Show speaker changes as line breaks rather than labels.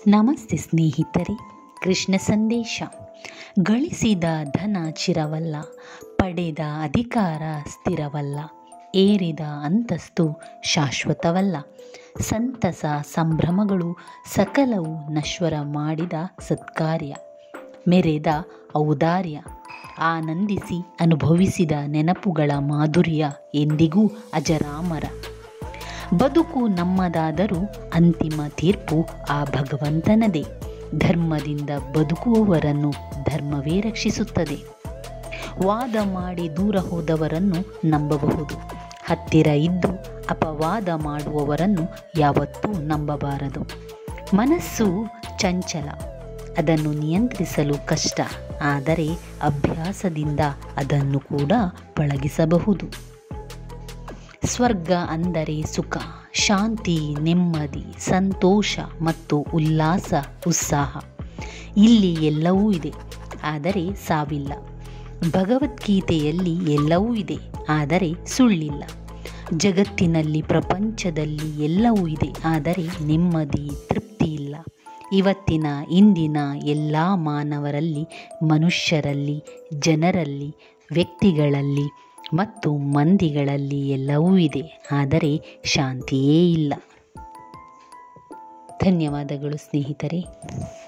ನಮಸ್ತೆ ಸ್ನೇಹಿತರೆ ಕೃಷ್ಣ ಸಂದೇಶ ಗಳಿಸಿದ ಧನ ಚಿರವಲ್ಲ ಪಡೆದ ಅಧಿಕಾರ ಸ್ಥಿರವಲ್ಲ ಏರಿದ ಅಂತಸ್ತು ಶಾಶ್ವತವಲ್ಲ ಸಂತಸ ಸಂಭ್ರಮಗಳು ಸಕಲವು ನಶ್ವರ ಮಾಡಿದ ಸತ್ಕಾರ್ಯ ಮೆರೆದ ಔದಾರ್ಯ ಆನಂದಿಸಿ ಅನುಭವಿಸಿದ ನೆನಪುಗಳ ಮಾಧುರ್ಯ ಎಂದಿಗೂ ಅಜರಾಮರ ಬದುಕು ನಮ್ಮದಾದರೂ ಅಂತಿಮ ತೀರ್ಪು ಆ ಭಗವಂತನದೇ ಧರ್ಮದಿಂದ ಬದುಕುವವರನ್ನು ಧರ್ಮವೇ ರಕ್ಷಿಸುತ್ತದೆ ವಾದ ಮಾಡಿ ದೂರ ಹೋದವರನ್ನು ನಂಬಬಹುದು ಹತ್ತಿರ ಇದ್ದು ಅಪವಾದ ಮಾಡುವವರನ್ನು ಯಾವತ್ತೂ ನಂಬಬಾರದು ಮನಸ್ಸು ಚಂಚಲ ಅದನ್ನು ನಿಯಂತ್ರಿಸಲು ಕಷ್ಟ ಆದರೆ ಅಭ್ಯಾಸದಿಂದ ಅದನ್ನು ಕೂಡ ಪಳಗಿಸಬಹುದು ಸ್ವರ್ಗ ಅಂದರೆ ಸುಖ ಶಾಂತಿ ನೆಮ್ಮದಿ ಸಂತೋಷ ಮತ್ತು ಉಲ್ಲಾಸ ಉತ್ಸಾಹ ಇಲ್ಲಿ ಎಲ್ಲವೂ ಇದೆ ಆದರೆ ಸಾವಿಲ್ಲ ಭಗವದ್ಗೀತೆಯಲ್ಲಿ ಎಲ್ಲವೂ ಇದೆ ಆದರೆ ಸುಳ್ಳಿಲ್ಲ ಜಗತ್ತಿನಲ್ಲಿ ಪ್ರಪಂಚದಲ್ಲಿ ಎಲ್ಲವೂ ಇದೆ ಆದರೆ ನೆಮ್ಮದಿ ತೃಪ್ತಿ ಇಲ್ಲ ಇವತ್ತಿನ ಇಂದಿನ ಎಲ್ಲ ಮಾನವರಲ್ಲಿ ಮನುಷ್ಯರಲ್ಲಿ ಜನರಲ್ಲಿ ವ್ಯಕ್ತಿಗಳಲ್ಲಿ ಮತ್ತು ಮಂದಿಗಳಲ್ಲಿ ಎಲ್ಲವೂ ಇದೆ ಆದರೆ ಶಾಂತಿಯೇ ಇಲ್ಲ ಧನ್ಯವಾದಗಳು ಸ್ನೇಹಿತರೆ